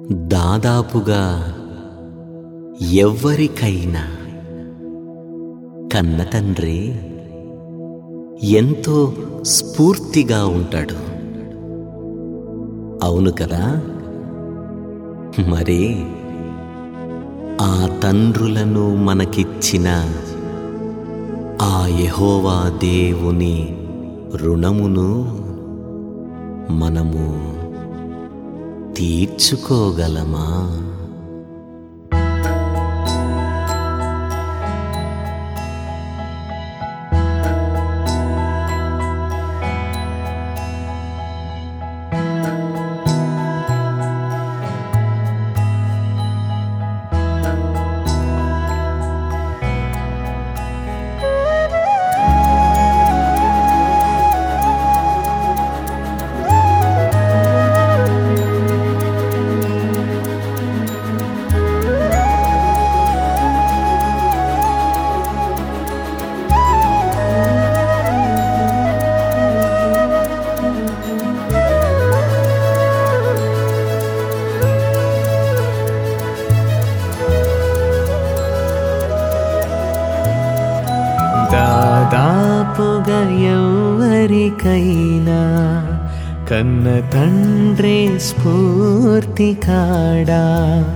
దాదాపుగా ఎవ్వరికైనా కన్న తండ్రి ఎంతో స్ఫూర్తిగా ఉంటాడు అవును కదా మరి ఆ తండ్రులను మనకిచ్చిన ఆ యెహోవా దేవుని రుణమును మనము తీర్చుకోగలమా దాదాపుగా ఎవరికైనా కన్న తండ్రి స్ఫూర్తి కాడా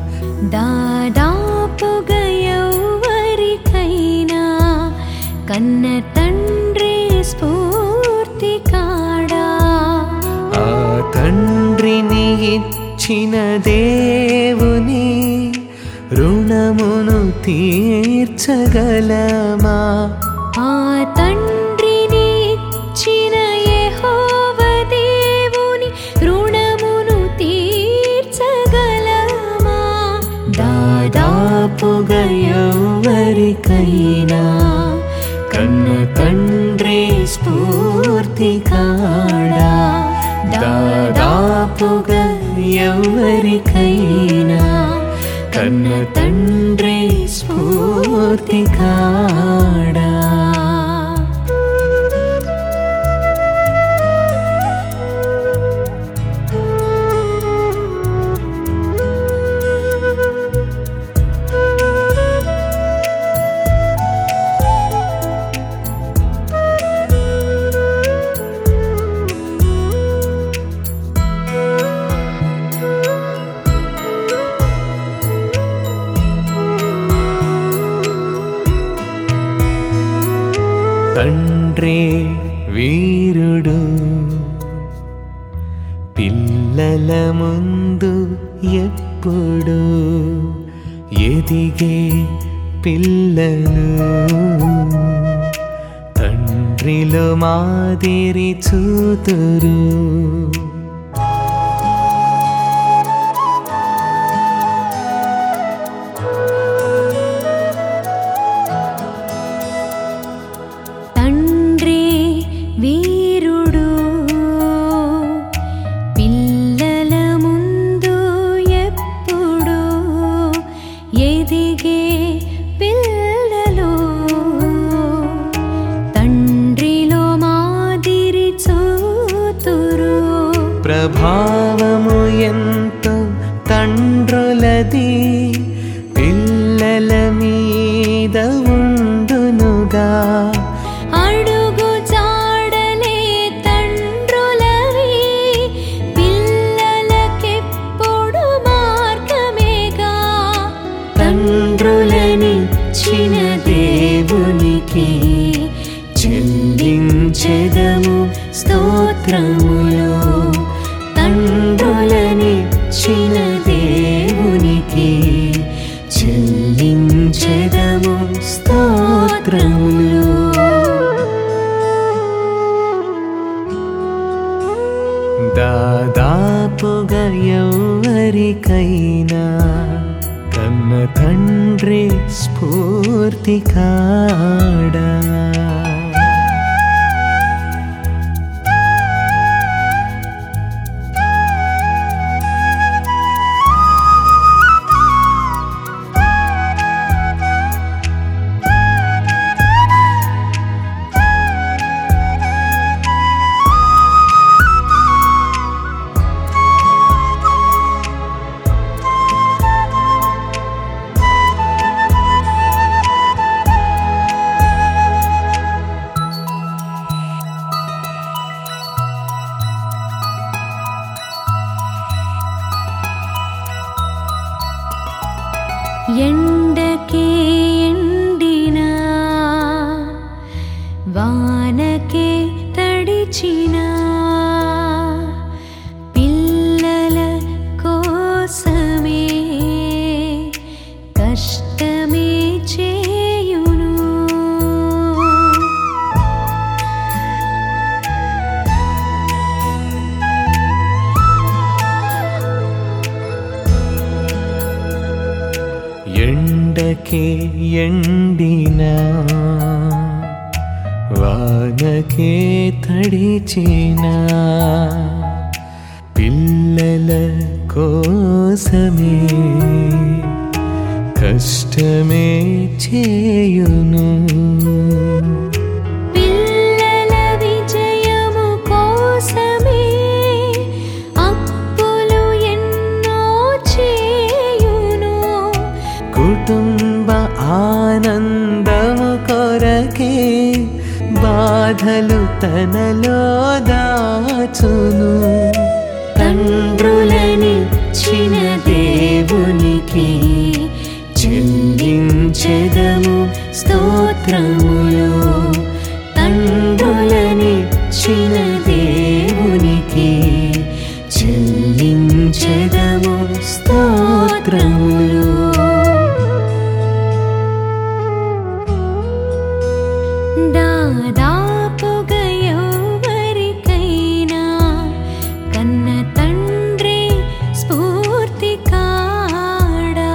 దాదాపుగా ఎవరికైనా కన్న తండ్రి స్ఫూర్తి కాడా ఆ తండ్రిని ఇచ్చిన దేవుని రుణమును తీర్చగలమా ఆ తండ్రిని ఇచ్చిన యెహోవ దేవుని రుణమును తీర్చగలమా దాదాపుగా ఎవరికైనా కన్న తండ్రి స్ఫూర్తి కాడా దాదాపుగా ఎవరికైనా కన్న తండ్రి స్ఫూర్తి కాడా తండ్రి వీరుడు పిల్లల ముందు ఎప్పుడు ఎదిగే పిల్లలు తండ్రిలో మాదిరి చూతురు తండ్రి వీరుడు పిల్లల ముందు ఎప్పుడు ఎదిగే పిల్లలు తండ్రిలో మాదిరి చూతురు ప్రభావము ఎంతో తండ్రులది పిల్లల మీద ఉండునుగా అడుగు జాడలే తండ్రులవి పిల్లలకెప్పుడు మార్గమేగా తండ్రులనిచ్చిన దేవునికి చెల్లించెదము స్తోత్రములు తండ్రులనిచ్చిన దేవునికి చెల్లించెదము స్తోత్రములు దాదాపుగా ఎవరికైనా కన్న తండ్రి స్ఫూర్తి కాడా ఎండకే ఎండిన వానకే తడిచిన పిల్లల కోసమే కష్టమే చేయును ఎండకే ఎండిన వానకే తడిచిన పిల్లల కోసమే కష్టమే చేయును పిల్లల విజయము కోసమే అప్పులు ఎన్నో చేయును కుటుంబ ఆనందము కొరకే బాధలు తనలో దాచును తండ్రులనిచ్చిన దేవునికి చెల్లించెదము స్తోత్రములు తండ్రులనిచ్చిన దేవునికి చెల్లించెదము స్తోత్రములు దాదాపుగా ఎవరికైనా కన్న తండ్రి స్ఫూర్తి కాడా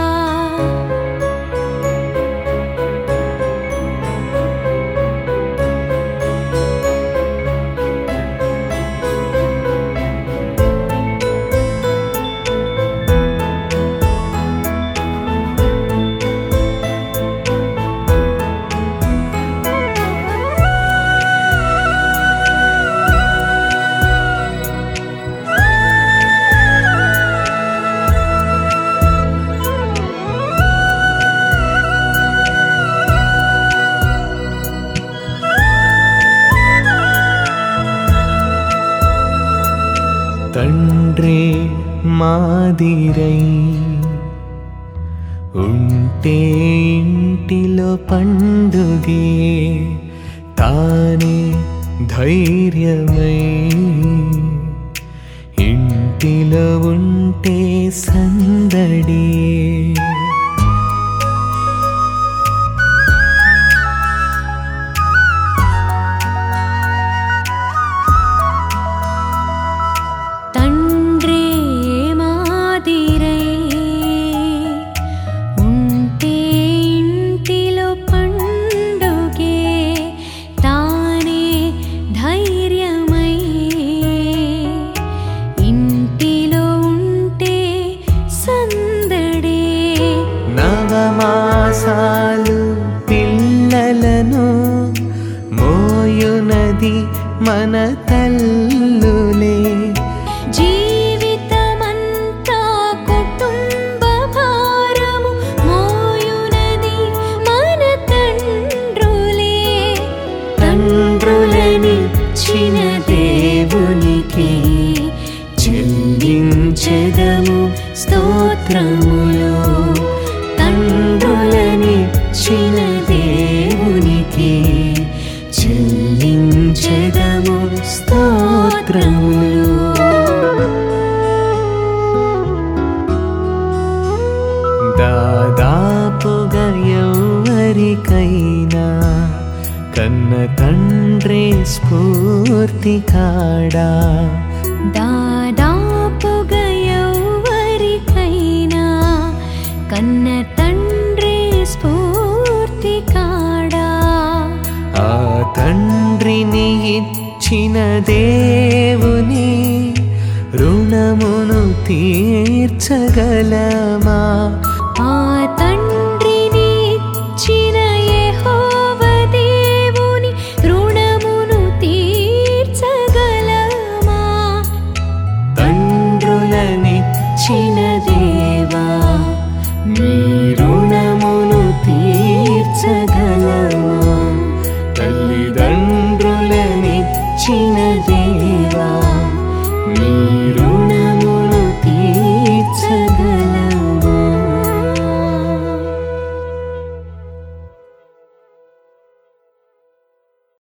తండ్రి మాదిరై ఉంటే ఇంటిలో పండుగే తానే ధైర్యమై ఇంటిలో ఉంటే సందడి తండ్రి మాదిరై ఉంటే ఇంటిలో పండుగే తానే ధైర్యమై ఇంటిలో ఉంటే సందడే నవమాసాలు పిల్లలను మోయునది మన తల్లులే జీవితమంతా కుటుంబ భారము మోయునది మన తండ్రులే తండ్రులనిచ్చిన దేవునికి చెల్లించెదము స్తోత్రములు తండ్రులనిచ్చిన దేవునికి చెల్లించెదము స్తోత్రములు దాదాపుగా ఎవరికైనా కన్న తండ్రి స్ఫూర్తి కాడా దాదాపుగా ఎవరికైనా కన్న తండ్రి స్ఫూర్తి కాడా ఆ తండ్రిని ఇచ్చిన దేవుని రుణమును తీర్చగలమా ఆ తండ్రిని ఇచ్చిన యెహోవ దేవుని రుణమును తీర్చగలమా తండ్రులనిచ్చిన దేవా మీ రుణమును తీర్చగలమా తల్లిదండ్రులనిచ్చిన దేవా